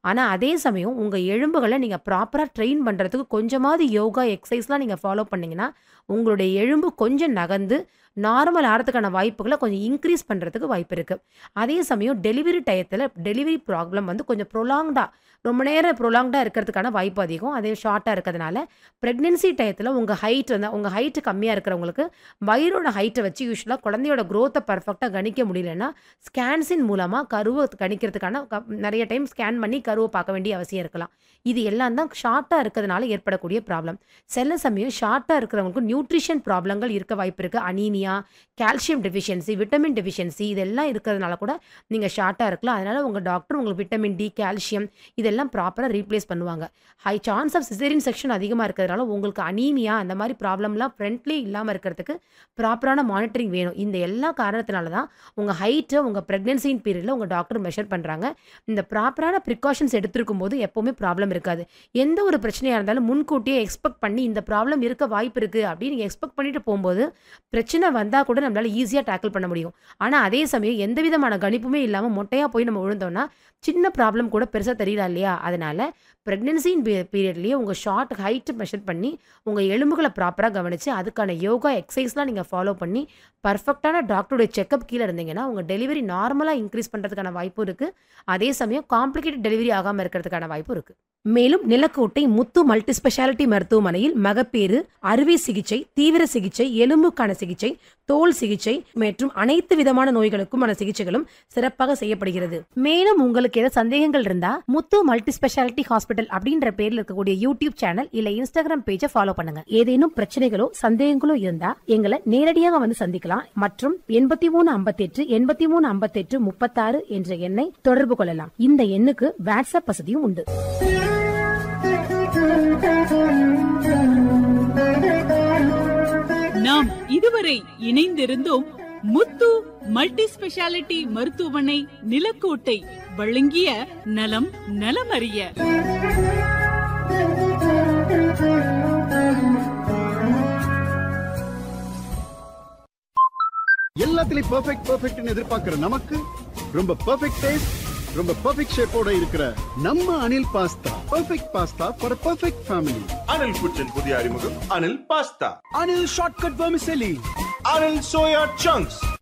ஆனால் அதே சமயம் உங்கள் எலும்புகளை நீங்கள் ப்ராப்பராக ட்ரெயின் பண்ணுறதுக்கு கொஞ்சமாவது யோகா எக்ஸசைஸ்லாம் நீங்கள் ஃபாலோ பண்ணிங்கன்னா உங்களுடைய எலும்பு கொஞ்சம் நகர்ந்து நார்மல் ஆகிறதுக்கான வாய்ப்புகளை கொஞ்சம் இன்க்ரீஸ் பண்ணுறதுக்கு வாய்ப்பு இருக்குது அதே சமயம் டெலிவரி டயத்தில் டெலிவரி ப்ராப்ளம் வந்து கொஞ்சம் ப்ரொலாங்டாக ரொம்ப நேரம் ப்ரொலாங்டாக இருக்கிறதுக்கான வாய்ப்பு அதிகம் அதே ஷார்ட்டாக இருக்கிறதுனால ப்ரெக்னென்சி டயத்தில் உங்கள் ஹைட் வந்து உங்கள் ஹைட்டு கம்மியாக இருக்கிறவங்களுக்கு வயிறோட ஹைட்டை வச்சு யூஸ்வலாக குழந்தையோட க்ரோத்தை பர்ஃபெக்டாக கணிக்க முடியலன்னா ஸ்கேன்ஸின் மூலமாக கருவை கணிக்கிறதுக்கான க- நிறைய டைம் ஸ்கேன் பண்ணி கருவை பார்க்க வேண்டிய அவசியம் இருக்கலாம் இது எல்லாம் தான் ஷார்ட்டாக இருக்கிறதுனால ஏற்படக்கூடிய ப்ராப்ளம் சில சமயம் ஷார்ட்டாக இருக்கிறவங்களுக்கு நியூட்ரிஷன் ப்ராப்ளங்கள் இருக்க வாய்ப்பு இருக்குது anaemia calcium deficiency vitamin deficiency இதெல்லாம் இருக்கிறதுனால கூட நீங்கள் ஷார்ட்டாக இருக்கலாம் அதனால் உங்கள் டாக்டர் உங்களுக்கு விட்டமின் டி கால்சியம் இதெல்லாம் ப்ராப்பராக ரீப்ளேஸ் பண்ணுவாங்க high chance of caesarean section அதிகமாக இருக்கிறதுனால உங்களுக்கு அனீமியா அந்த மாதிரி ப்ராப்ளம்லாம் ஃப்ரண்ட்லி இல்லாமல் இருக்கிறதுக்கு ப்ராப்பரான மானிட்டரிங் வேணும் இந்த எல்லா காரணத்தினால தான் உங்கள் ஹைட்டை உங்கள் ப்ரெக்னென்சின் பீரியடில் உங்கள் டாக்டர் மெஷர் பண்ணுறாங்க இந்த ப்ராப்பரான ப்ரிகாஷன்ஸ் எடுத்திருக்கும் போது எப்போவுமே ப்ராப்ளம் இருக்காது எந்த ஒரு பிரச்சனையாக இருந்தாலும் முன்கூட்டியே எக்ஸ்பெக்ட் பண்ணி இந்த ப்ராப்ளம் இருக்க வாய்ப்பு இருக்குது அப்படின்னு நீங்கள் எக்ஸ்பெக்ட் பண்ணிட்டு போகும்போது பிரச்சனை வந்தால் கூட நம்மளால் ஈஸியாக டேக்கிள் பண்ண முடியும் ஆனால் அதே சமயம் எந்த விதமான கணிப்புமே இல்லாமல் மொட்டையாக போய் நம்ம விழுந்தோம்னா சின்ன ப்ராப்ளம் கூட பெருசாக தெரியல இல்லையா அதனால ப்ரெக்னென்சின் பீரியட்லேயே உங்கள் ஷார்ட் ஹைட் மெஷர் பண்ணி உங்கள் எலும்புகளை ப்ராப்பராக கவனித்து அதுக்கான யோகா எக்ஸசைஸ்லாம் நீங்கள் ஃபாலோ பண்ணி பர்ஃபெக்டான டாக்டருடைய செக்கப் கீழே இருந்தீங்கன்னா உங்கள் டெலிவரி நார்மலாக இன்க்ரீஸ் பண்ணுறதுக்கான வாய்ப்பும் இருக்குது அதே சமயம் காம்ப்ளிகேட்டட் டெலிவரி ஆகாமல் இருக்கிறதுக்கான வாய்ப்பும் இருக்குது மேலும் நிலக்கோட்டை முத்து மல்டி ஸ்பெஷாலிட்டி மருத்துவமனையில் மகப்பேறு அறுவை சிகிச்சை தீவிர சிகிச்சை எலும்புக்கான சிகிச்சை தோல் சிகிச்சை மற்றும் அனைத்து விதமான நோய்களுக்குமான சிகிச்சைகளும் சிறப்பாக செய்யப்படுகிறது மேலும் உங்களுக்கு ஏதாவது சந்தேகங்கள் இருந்தா முத்து மல்டி ஸ்பெஷாலிட்டி ஹாஸ்பிட்டல் அப்படின்ற பேர்ல இருக்கக்கூடிய யூடியூப் சேனல் இல்ல இன்ஸ்டாகிராம் பேஜை ஃபாலோ பண்ணுங்க ஏதேனும் பிரச்சனைகளோ சந்தேகங்களோ இருந்தா எங்களை நேரடியாக வந்து சந்திக்கலாம் மற்றும் எண்பத்தி மூணு ஐம்பத்தெட்டு எண்பத்தி மூணு ஐம்பத்தெட்டு முப்பத்தாறு என்ற எண்ணை தொடர்பு கொள்ளலாம் இந்த எண்ணுக்கு வாட்ஸ்அப் வசதியும் உண்டு நாம் இதுவரை இணைந்திருந்தோம் முத்து மல்டி ஸ்பெஷாலிட்டி மருத்துவமனை நிலக்கோட்டை வழங்கிய நலம் நலமறிய எல்லாத்துலயும் பெர்ஃபெக்ட் பெர்ஃபெக்ட்னு எதிர்பார்க்கிற நமக்கு ரொம்ப பெர்ஃபெக்ட் டேஸ்ட் ரொம்ப பெர்ஃபெக்ட் ஷேப்போட இருக்கிற நம்ம Anil pasta perfect pasta for perfect family Anil kitchen புதிய அறிமுகம் Anil pasta Anil Shortcut Vermicelli. Anil soya chunks